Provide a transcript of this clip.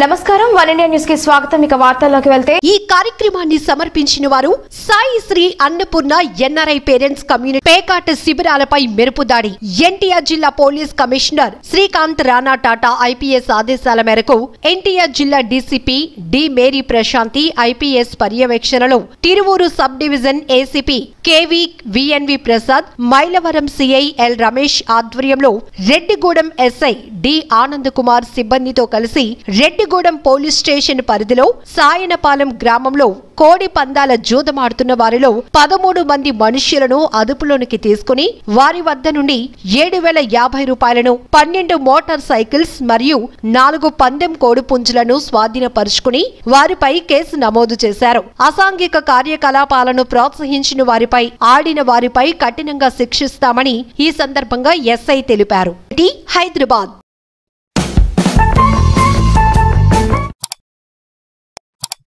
నమస్కారం one India news కి స్వాగతం ఇక వార్తల్లోకి వెళ్తే ఈ కార్యక్రమాన్ని సమర్పించిన వారు Sai Sri Annapurna NRI parents community పేకాట శిబిరాలపై మెరుపు దాడి ఎన్టీఆర్ జిల్లా police commissioner Srikanth Rana Tata IPS ఆదేశాల మేరకు ఎన్టీఆర్ జిల్లా DCP D Mary Prashanti IPS పర్యవేక్షణలో Tiruvuru sub division ACP KV VNV Prasad Mylavaram CI L Ramesh ఆధ్వర్యంలో రెడ్డిగూడెం ఎస్ఐ డి ఆనంద్ కుమార్ సిబ్బందితో కలిసి రెడ్డిగూడెం పోలీస్ స్టేషన్ పరిధిలో సాయనపాలెం గ్రామంలో కోడి పందాల జూదమాడుతున్న వారిలో పదమూడు మంది మనుష్యులను అదుపులోనికి తీసుకుని వారి వద్ద నుండి ఏడు వేల యాభై రూపాయలను పన్నెండు మోటార్ సైకిల్స్ మరియు నాలుగు పందెం కోడి పుంజులను స్వాధీనపరుచుకుని వారిపై కేసు నమోదు చేశారు అసాంఘిక కార్యకలాపాలను ప్రోత్సహించిన వారిపై ఆడిన వారిపై కఠినంగా శిక్షిస్తామని ఈ సందర్భంగా ఎస్ఐ తెలిపారు టి హైదరాబాద్